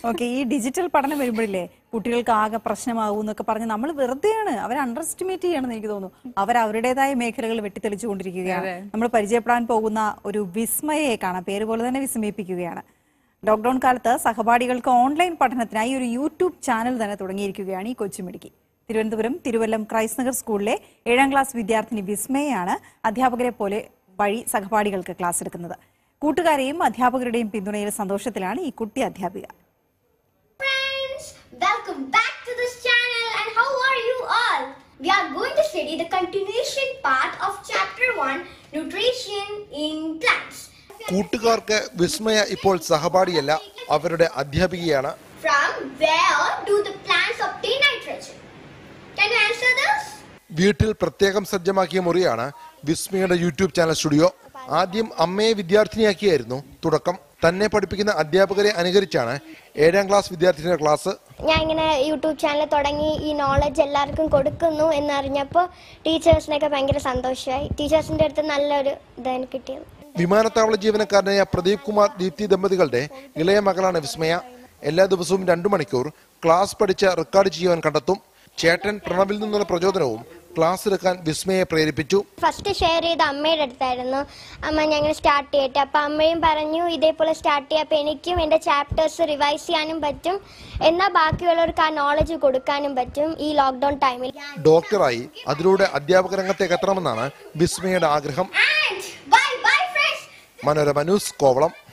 Okay ഈ digital പഠനം വരുമ്പോഴില്ലേ കുട്ടികൾക്ക് ആകെ പ്രശ്നമാകും എന്നൊക്കെ പറഞ്ഞ് നമ്മൾ വെറുതെയാണ് അവരെ അണ്ടർ എസ്റ്റിമേറ്റ് ചെയ്യണമെന്ന് എനിക്ക് തോന്നുന്നു അവർ അവരുടേതായ മേഖലകൾ വെട്ടിത്തെളിച്ചുകൊണ്ടിരിക്കുകയാണ് നമ്മൾ പരിചയപ്പെടാൻ പോകുന്ന ഒരു വിസ്മയെ കാണാം പേര് പോലെ തന്നെ വിസ്മയിപ്പിക്കുകയാണ് ലോക്ക്ഡൌൺ കാലത്ത് സഹപാഠികൾക്ക് ഓൺലൈൻ പഠനത്തിനായി ഒരു യൂട്യൂബ് ചാനൽ തന്നെ തുടങ്ങിയിരിക്കുകയാണ് ഈ കൊച്ചുമിടുക്കി തിരുവനന്തപുരം തിരുവല്ലം ക്രൈസ്റ്റ് നഗർ സ്കൂളിലെ ഏഴാം ക്ലാസ് വിദ്യാർത്ഥിനി വിസ്മയാണ് അധ്യാപകരെ പോലെ വഴി സഹപാഠികൾക്ക് ക്ലാസ് എടുക്കുന്നത് കൂട്ടുകാരെയും അധ്യാപകരുടെയും പിന്തുണയിൽ സന്തോഷത്തിലാണ് ഈ കുട്ടി അധ്യാപിക friends! Welcome back to this channel and how are you all? We are going to study the continuation part of chapter 1 Nutrition in Plants. കൂട്ടുകാർക്ക് വിസ്മയ ഇപ്പോൾ സഹപാഠിയല്ല അവരുടെ അധ്യാപികയാണ് From where do the plants obtain nitrogen? Can you answer this? വീട്ടിൽ പ്രത്യേകം സജ്ജമാക്കിയ മുറിയാണ് വിസ്മയുടെ YouTube channel studio ആദ്യം അമ്മയെ വിദ്യാർത്ഥിനിയാക്കിയായിരുന്നു തുടക്കം തന്നെ പഠിപ്പിക്കുന്ന അധ്യാപകരെ അനുകരിച്ചാണ് ഏഴാം ക്ലാസ് വിദ്യാർത്ഥിനിയുടെ ക്ലാസ് ഞാൻ ഇങ്ങനെ യൂട്യൂബ് ചാനൽ തുടങ്ങി ഈ നോളജ് എല്ലാവർക്കും കൊടുക്കുന്നു എന്നറിഞ്ഞപ്പോൾ ടീച്ചേഴ്സിനൊക്കെ ഭയങ്കര സന്തോഷമായി ടീച്ചേഴ്സിൻ്റെ അടുത്ത് നല്ലൊരു ഇതാണ് കിട്ടിയത് വിമാനത്താവള ജീവനക്കാരനായ പ്രദീപ് കുമാർ ദീപ്തി ദമ്പതികളുടെ ഇളയ മകളാണ് വിസ്മയ എല്ലാ ദിവസവും രണ്ടു മണിക്കൂർ ക്ലാസ് പഠിച്ച് റെക്കോർഡ് ചെയ്യുവാൻ കണ്ടെത്തും ചേട്ടൻ പ്രണവിൽ നിന്നുള്ള പ്രചോദനവും ക്ലാസ് എടുക്കാൻ വിസ്മയെ പ്രേരിപ്പിച്ചു ഫസ്റ്റ് ഷെയർ ചെയ്ത അമ്മയുടെ അടുത്തായിരുന്നു അമ്മ ഞങ്ങൾ സ്റ്റാർട്ട് ചെയ്യട്ടെ അപ്പം അമ്മയും പറഞ്ഞു ഇതേപോലെ സ്റ്റാർട്ട് ചെയ്യാം അപ്പം എനിക്കും എൻ്റെ ചാപ്റ്റേഴ്സ് റിവൈസ് ചെയ്യാനും പറ്റും എന്നാൽ ബാക്കിയുള്ളവർക്ക് ആ നോളജ് കൊടുക്കാനും പറ്റും ഈ ലോക്ക്ഡൗൺ ടൈമിൽ ഡോക്ടറായി അതിലൂടെ അധ്യാപക രംഗത്തേക്ക് എത്തണമെന്നാണ് വിസ്മയുടെ ആഗ്രഹം And bye bye, friends! Manorama news Kovalam